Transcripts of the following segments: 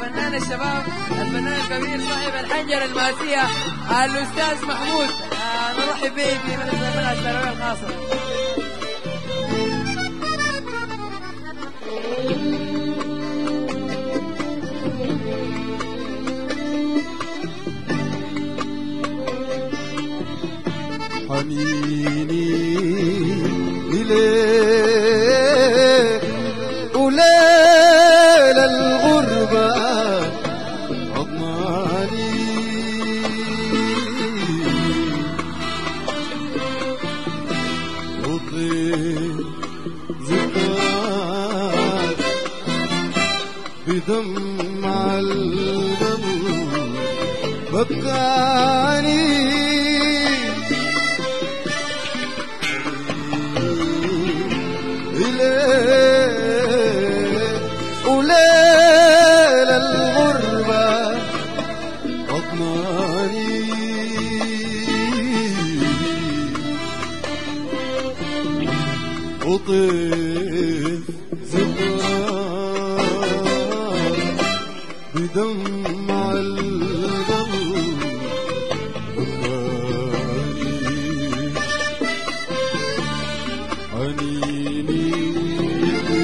فنان الشباب الفنان الكبير صاحب الحنجرة الماسية الأستاذ محمود آه، نرحب به في مناسبة الثانوية الخاصة حنيني إليك وليل الغربة عطماني وطيب ذكريات بدمع القلب بكاني إليه وليل الغربة أضماني وطيف ذكرى بدمع القلب بكاني حنيني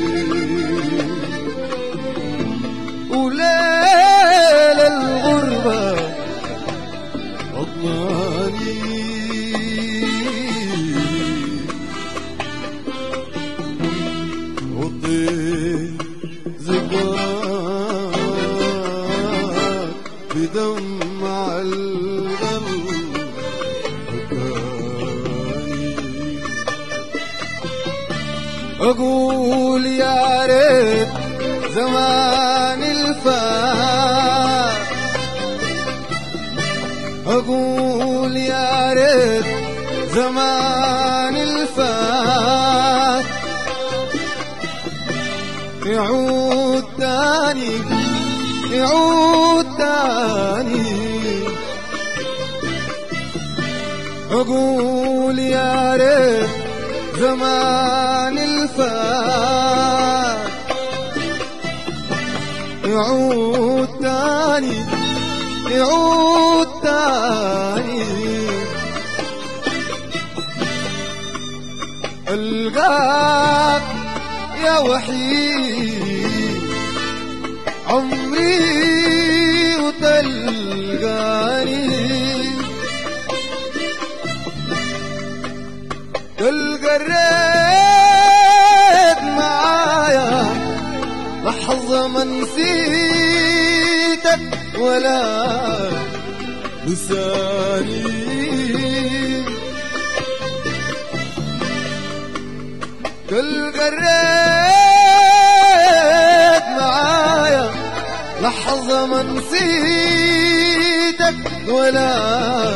وليل الغربة أضماني وطيب ذكريات بدمع القلب بكاني أقول يا ريت زمان الفات أقول يا ريت زمان الفات يعود تاني يعود تاني أقول يا ريت زمان الفات يعود تاني يعود تاني القاك يا وحيد عمري وتلقاني تلقى الريت معايا لحظة ما نسيتك ولا لساني تلقى الريت معايا لحظة ما نسيتك ولا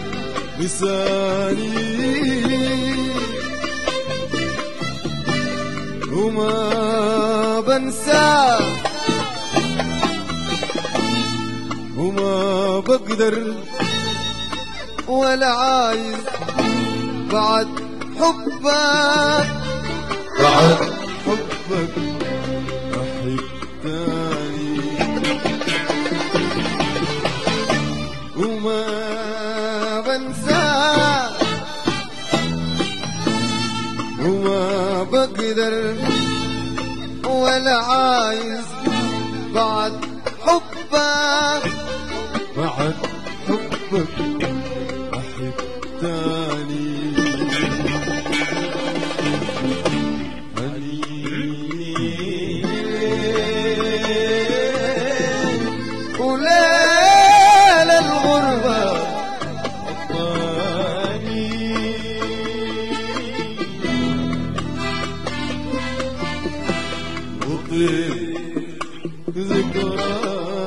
لساني وما بنساك وما بقدر ولا عايز بعد حبك بعد حبك أحب تاني وما بنساك وما بقدر ولا عايز بعد حبك بعد حبك أحب تاني وليل الغربة وطيب ذكرى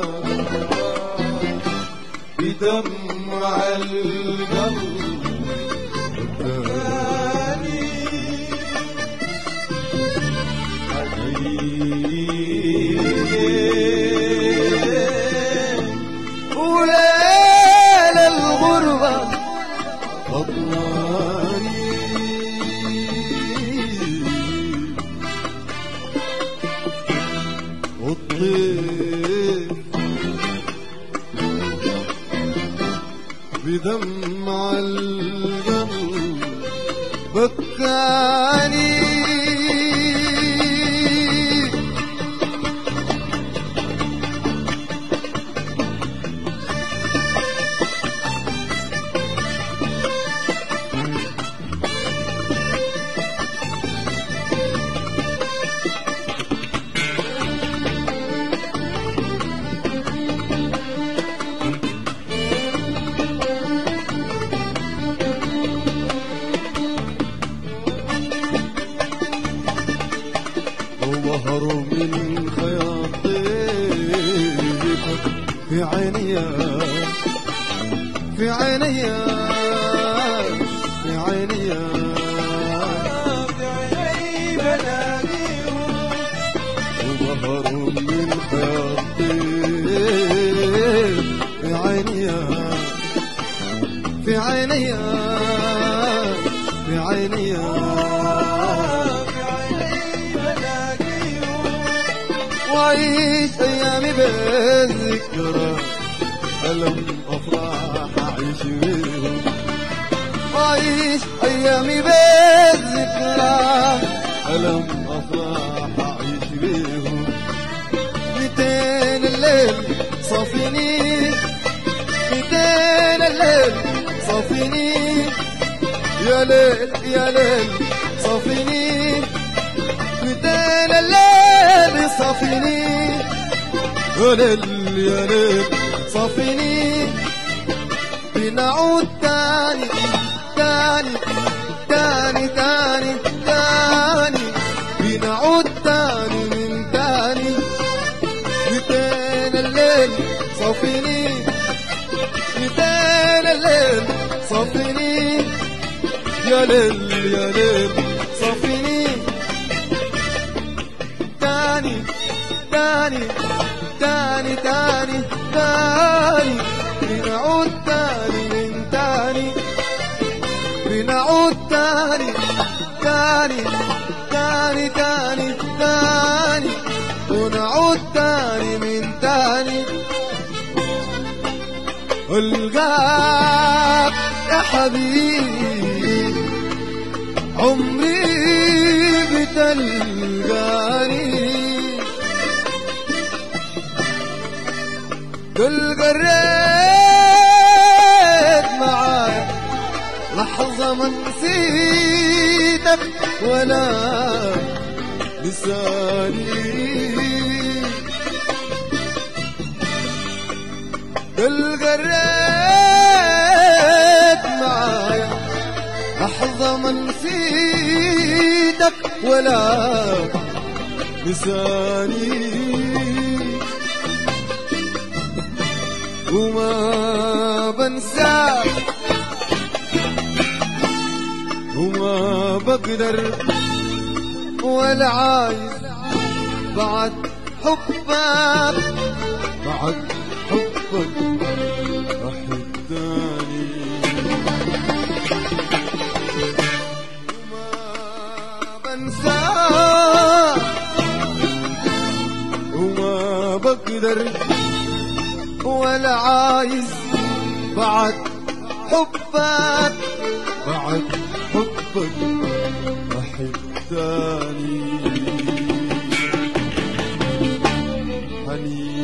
بدمع القلب وليل الغربة أضواني والطيف بدمع القلب بكاني وظهر من خياطيك في عينيا في عينيا في عينيا في عيني بلاقيهم وظهر من خياطيك في عينيا في عينيا في عينيا وعيش ايامي بالذكرى الم افراح اعيش بيهم وعيش ايامي بالذكرى الم افراح اعيش بيهم ميتين الليل صافيني ميتين الليل صافيني يا ليل يا ليل صافيني ميتين الليل صافيني يا ليل يا ليل صافيني بنعود تاني تاني تاني تاني تاني بنعود تاني من تاني ميتين الليل صافيني ميتين الليل صافيني يا ليل يا ليل صافيني تاني تاني تاني تاني تاني بنعود تاني من تاني بنعود تاني تاني تاني تاني تاني ونعود تاني من تاني القاك يا حبيبي عمري بتلقاني قل قريت معاك لحظة ما نسيتك ولا لساني قل قريت معايا لحظة ما نسيتك ولا لساني وما بنساك وما بقدر ولا عايز بعد حبك بعد حبك أحب تاني وما بنساك وما بقدر ولا عايز بعد حبك بعد حبك أحب تاني حنين